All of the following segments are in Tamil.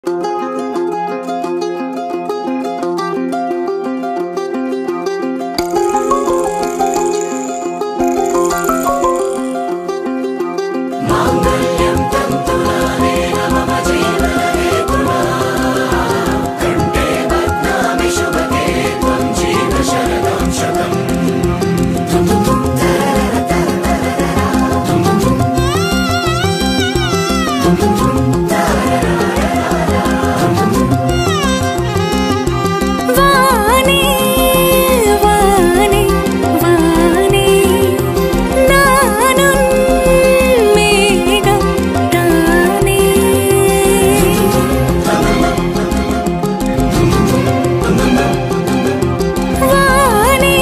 வானே வானே வானே நானும் மேகம் தானே வானே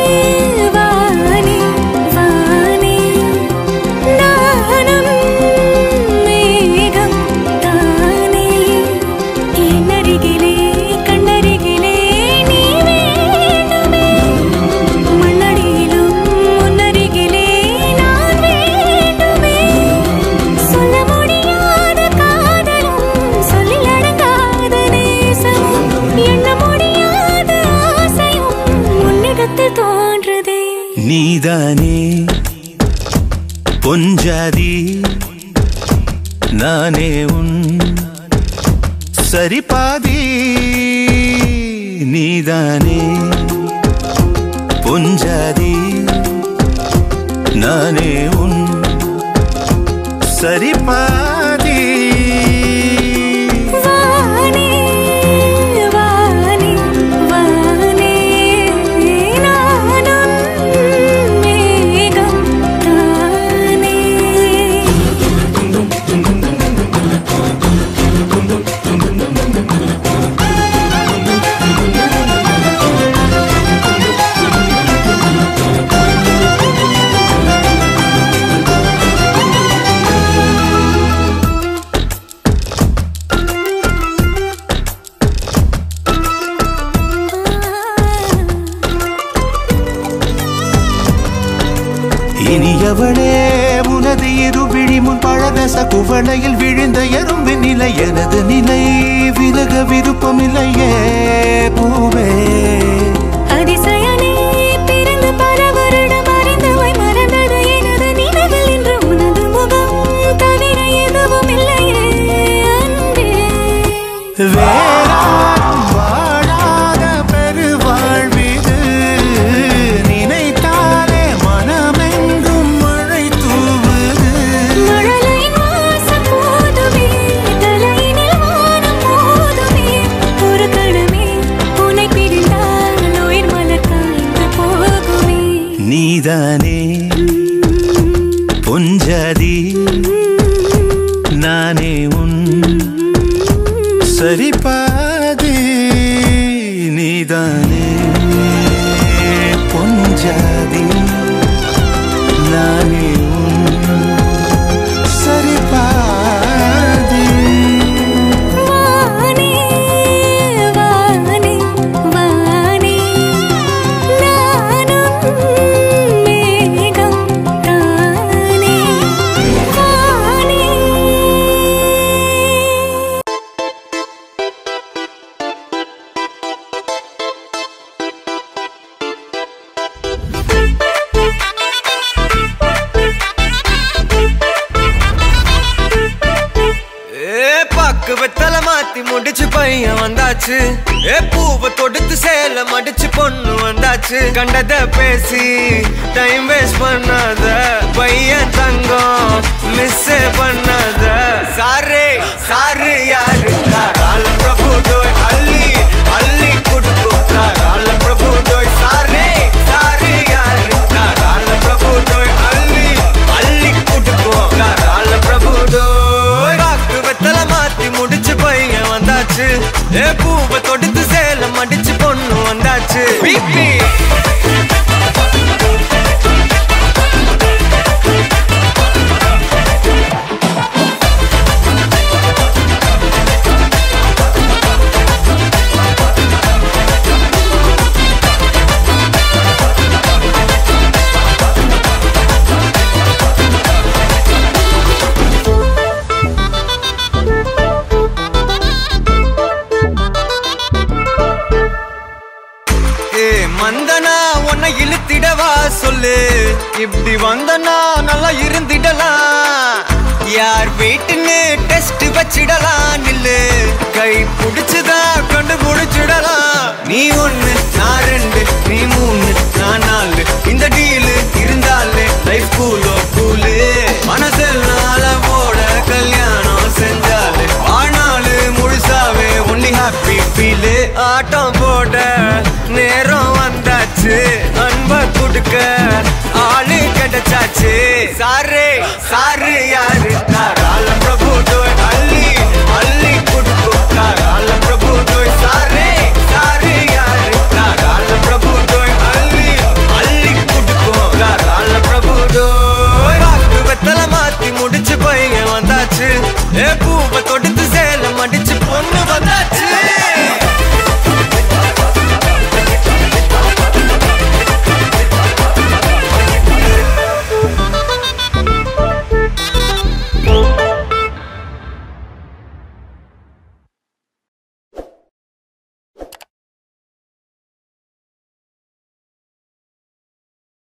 வானே வானே நானும் மேகம் தானே என்னருகிலே கண்ணருகிலே நீ வேண்டுமே மண்ணடியிலும் முன்னருகிலே நான் வேண்டுமே சொல்ல முடியாத காதலும் சொல்லில் அடங்காத நேசமும் எண்ண முடியாத ஆசையும் உன்னிடத்தில் தோன்றுதே நீதானே பொஞ்சாதி நானே உன் சரிபாதி நீதானே பொஞ்சாதி நானே உன் சரிபாதி வானே வானே வானே நானும் மேகம் தானே இனியவளே உனது இரு விழி முன் பழரச குவளையில் விழுந்த எறும்பின் நிலை எனது நிலை விலக விருப்பமில்லையே பூவே அதிசயனே பிறந்து பல வருடம் அறிந்தவை மறந்தது எனது நினைவில் இன்று உனது முகம் தவிர எதுவும் இல்லையே அன்பே வேறாரும் வாழாத பெருவாழ்விது நினைத்தாலே மனமெங்கும் மழை தூவுது மழலையின் வாசம் போதுமே தலையினில் வானம் போதுமே ஒரு கணமே உன்னை பிரிந்தால் உயிர் மலர் காய்ந்து போகுமே நீதானே பொஞ்சாதி நானே உன் சரிபாதி நீதானே பொஞ்சாதி நானே உன் சரிபாதி வானே வானே வானே நானும் மேகம் தானே வானே ஏ பாக்கு வெத்தல மாத்தி முடிச்சு பையன் வந்தாச்சு ஏ பூவை தொடுத்து சேல மடிச்சு பொண்ணு வந்தாச்சு கண்டத பேசி டைம் வேஸ்ட் பண்ணாத பையன் தங்கம் மிஸ் பண்ணாத சாரு சாரு யாரு கால பிரபு டோய் அள்ளி அள்ளி குடுக்கும் கால பிரபு டோய் சாரே சாரு யாரு கால பிரபு டோய் அள்ளி அள்ளி குடுக்கும் கால பிரபு டோய் பாக்கு வெத்தல மாத்தி முடிச்சு பையன் வந்தாச்சு ஏ பூவை தொடுத்து சேல மடிச்சு பொண்ணு வந்தாச்சு பிபி சொல்லு இப்படி வந்தனா நல்லா இருந்திடலாம் யார் வீட்டுன்னு டெஸ்ட் வச்சிடலாம் நில்லு கை புடிச்சுதா கொண்டு முடிச்சிடலாம் நீ ஒண்ணு நான் ரெண்டு நீ மூணு நான் நாலு இந்த டீலு இருந்தாலே லைஃப் கூலோ கூலு மனசெல்லாம் போட கல்யாணம் செஞ்சாலே ஆனாலு முழுசாவே ஒன்லி ஹாப்பி ஃபீலு ஆட்டம் போட நேரம் வந்தாச்சு அன்ப கொடுக்க ஆளு கிடைச்சாச்சு சாரு சாரு யாரு தாராள பிரபு